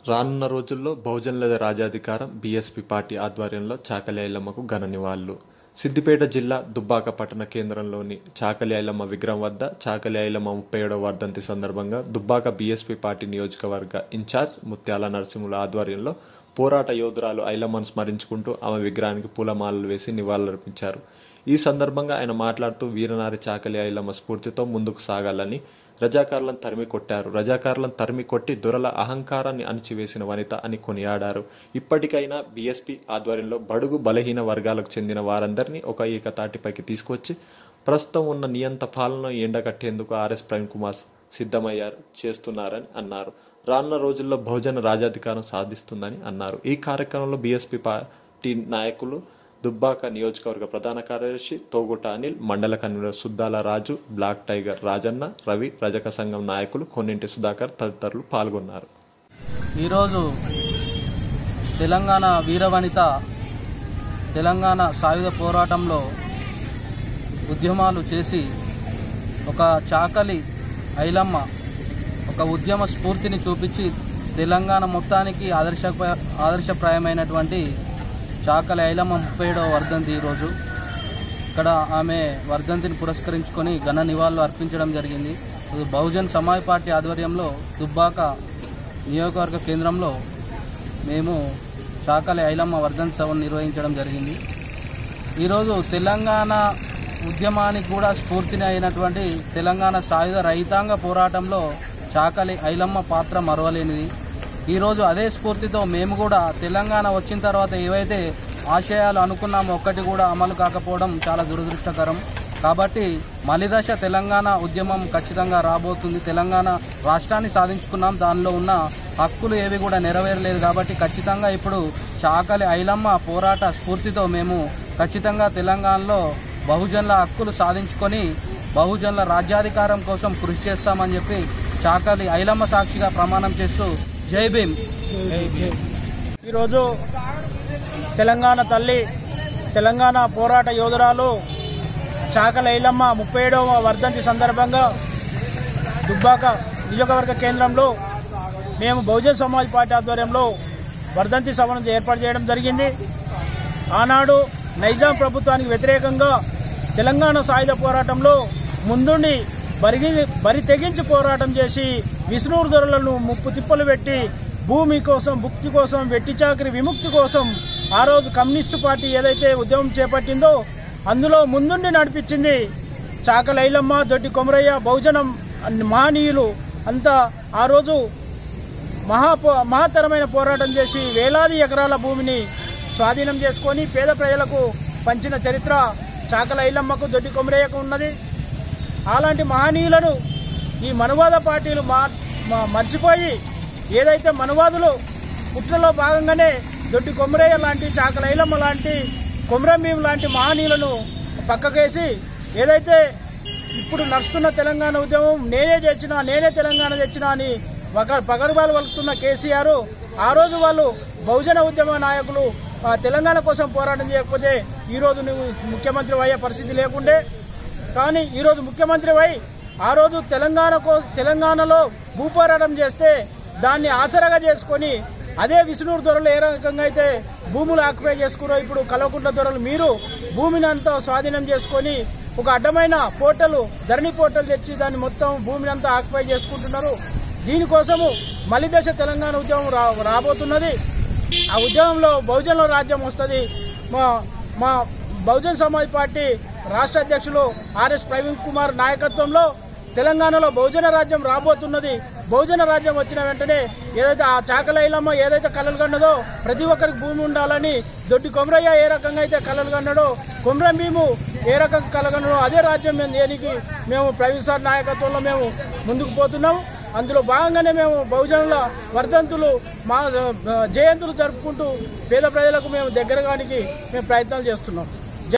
రానున్న రోజుల్లో బహుజనుల రాజ్యాధికారం బీఎస్పీ పార్టీ ఆధ్వర్యంలో చాకలి ఐలమ్మకు ఘన నివాళులు సిద్దిపేట జిల్లా దుబ్బాక పట్టణ కేంద్రంలోని చాకలి ఐలమ్మ విగ్రహం వద్ద చాకలి ఐలమ్మ ముప్పై ఏడవ వర్ధంతి సందర్భంగా Dubbaka BSP party incharge Mutyala ముత్యాల నరసింహుల ఆధ్వర్యంలో పోరాట యోధురాలు ఐలమ్మను స్మరించుకుంటూ ఆమె విగ్రహానికి పూలమాలలు వేసి నివాళులర్పించారు ఈ సందర్భంగా ఆయన మాట్లాడుతూ వీరనారి చాకలి ఐలమ్మ స్ఫూర్తితో ముందుకు సాగాలని రజాకారులను తరిమి కొట్టారు రజాకారులను తరిమి కొట్టి దొరల అహంకారాన్ని అణిచివేసిన వనిత అని కొనియాడారు ఇప్పటికైనా బీఎస్పీ ఆధ్వర్యంలో బడుగు బలహీన వర్గాలకు చెందిన వారందరినీ ఒక ఏకతాటిపైకి తీసుకొచ్చి ప్రస్తుతం ఉన్న నియంత పాలన ఎండగట్టేందుకు ఆర్ఎస్ ప్రవీణ్ కుమార్ సిద్ధమయ్యారు చేస్తున్నారని అన్నారు రానున్న రోజుల్లో బహుజన రాజాధికారం సాధిస్తుందని అన్నారు ఈ కార్యక్రమంలో బీఎస్పీ పార్టీ నాయకులు దుబ్బాక నియోజకవర్గ ప్రధాన కార్యదర్శి తోగుట అనిల్ మండల convener Suddala Raju black tiger Rajanna Ravi రజక సంఘం నాయకులు కొన్నింటి సుధాకర్ తదితరులు పాల్గొన్నారు ఈరోజు తెలంగాణ వీరవనిత తెలంగాణ సాయుధ పోరాటంలో ఉద్యమాలు చేసి ఒక చాకలి ఐలమ్మ ఒక ఉద్యమ స్ఫూర్తిని చూపించి తెలంగాణ మొత్తానికి ఆదర్శ ఆదర్శప్రాయమైనటువంటి చాకలి ఐలమ్మ ముప్పై ఏడవ వర్ధంతి ఈరోజు ఇక్కడ ఆమె వర్ధంతిని పురస్కరించుకొని ఘన నివాళులు అర్పించడం జరిగింది బహుజన్ సమాజ్ పార్టీ ఆధ్వర్యంలో దుబ్బాక నియోజకవర్గ కేంద్రంలో మేము చాకలి ఐలమ్మ వర్ధంతి సభను నిర్వహించడం జరిగింది ఈరోజు తెలంగాణ ఉద్యమానికి కూడా స్ఫూర్తిని అయినటువంటి తెలంగాణ సాయుధ రైతాంగ పోరాటంలో చాకలి ఐలమ్మ పాత్ర మరవలేనిది ఈరోజు అదే స్ఫూర్తితో మేము కూడా తెలంగాణ వచ్చిన తర్వాత ఏవైతే ఆశయాలు అనుకున్నామో ఒక్కటి కూడా అమలు కాకపోవడం చాలా దురదృష్టకరం కాబట్టి మలిదశ తెలంగాణ ఉద్యమం ఖచ్చితంగా రాబోతుంది తెలంగాణ రాష్ట్రాన్ని సాధించుకున్నాం దానిలో ఉన్న హక్కులు ఏవి కూడా నెరవేరలేదు కాబట్టి ఖచ్చితంగా ఇప్పుడు చాకలి ఐలమ్మ పోరాట స్ఫూర్తితో మేము ఖచ్చితంగా తెలంగాణలో బహుజనుల హక్కులు సాధించుకొని బహుజనుల రాజ్యాధికారం కోసం కృషి చేస్తామని చెప్పి చాకలి ఐలమ్మ సాక్షిగా ప్రమాణం చేస్తూ జై భీమ్ ఈరోజు తెలంగాణ తల్లి తెలంగాణ పోరాట యోధురాలు చాకల ఐలమ్మ ముప్పై ఏడవ వర్ధంతి సందర్భంగా దుబ్బాక నియోజకవర్గ కేంద్రంలో మేము బహుజన్ సమాజ్ పార్టీ ఆధ్వర్యంలో వర్ధంతి సభను ఏర్పాటు చేయడం జరిగింది ఆనాడు నైజాం ప్రభుత్వానికి వ్యతిరేకంగా తెలంగాణ సాయుధ పోరాటంలో ముందుండి బరిగి బరి తెగించి పోరాటం చేసి విష్ణువు దొరలను ముప్పు తిప్పలు పెట్టి భూమి కోసం భుక్తి కోసం వెట్టి చాకరి విముక్తి కోసం ఆ రోజు కమ్యూనిస్టు పార్టీ ఏదైతే ఉద్యమం చేపట్టిందో అందులో ముందుండి నడిపించింది చాకలైలమ్మ దొడ్డి కొమరయ్య బహుజనం మహనీయులు అంతా ఆ రోజు మహా పో- మహత్తరమైన పోరాటం చేసి వేలాది ఎకరాల భూమిని స్వాధీనం చేసుకొని పేద ప్రజలకు పంచిన చరిత్ర చాకల ఐలమ్మకు దొడ్డి కొమరయ్యకు ఉన్నది అలాంటి మహనీయులను ఈ మనువాద పార్టీలు మా మా- మర్చిపోయి ఏదైతే మనువాదులు పుట్రలో భాగంగానే దొడ్డి కొమరయ్య లాంటి చాకల ఐలమ్మ లాంటి కొమరంభీం లాంటి మహనీయులను పక్కకేసి ఏదైతే ఇప్పుడు నడుస్తున్న తెలంగాణ ఉద్యమం నేనే తెచ్చినా నేనే తెలంగాణ తెచ్చినా అని పగ పగడుబాలు వలుకుతున్న కేసీఆర్ ఆ రోజు వాళ్ళు బహుజన ఉద్యమ నాయకులు ఆ, తెలంగాణ కోసం పోరాటం చేయకపోతే ఈరోజు నువ్వు ముఖ్యమంత్రి అయ్యే పరిస్థితి లేకుండే కానీ ఈరోజు ముఖ్యమంత్రి వై ఆ రోజు తెలంగాణ కో తెలంగాణలో భూపోరాటం చేస్తే దాన్ని ఆచరగా చేసుకొని అదే విష్ణూరు దొరలు ఏ రకంగా అయితే భూములు ఆక్యుపై చేసుకురో ఇప్పుడు కలవకుంట్ల దొరలు మీరు భూమిని అంతా స్వాధీనం చేసుకొని ఒక అడ్డమైన పోర్టలు ధరణి పోర్టల్ తెచ్చి దాన్ని మొత్తం భూమిని అంతా ఆక్యుపై చేసుకుంటున్నారు దీనికోసము మలిదశ తెలంగాణ ఉద్యమం రా రాబోతున్నది ఆ ఉద్యమంలో బహుజనుల రాజ్యం వస్తుంది మా మా బహుజన్ సమాజ్ పార్టీ రాష్ట్ర అధ్యక్షులు ఆర్ఎస్ ప్రవీణ్ కుమార్ నాయకత్వంలో తెలంగాణలో బహుజన రాజ్యం రాబోతున్నది బహుజన రాజ్యం వచ్చిన వెంటనే ఏదైతే ఆ చాకలైలమ్మ ఏదైతే కలలు కన్నదో ప్రతి ఒక్కరికి భూమి ఉండాలని దొడ్డి కొమరయ్య ఏ రకంగా అయితే కలలు కన్నాడో కొమరం భీము ఏ రకంగా కలగన్నడో అదే రాజ్యం మేము దేనికి మేము ప్రవీణ్ సార్ నాయకత్వంలో మేము ముందుకు పోతున్నాము అందులో భాగంగానే మేము బహుజనుల వర్ధంతులు మా ఆ, జయంతులు జరుపుకుంటూ పేద ప్రజలకు మేము దగ్గరగానికి మేము ప్రయత్నాలు చేస్తున్నాం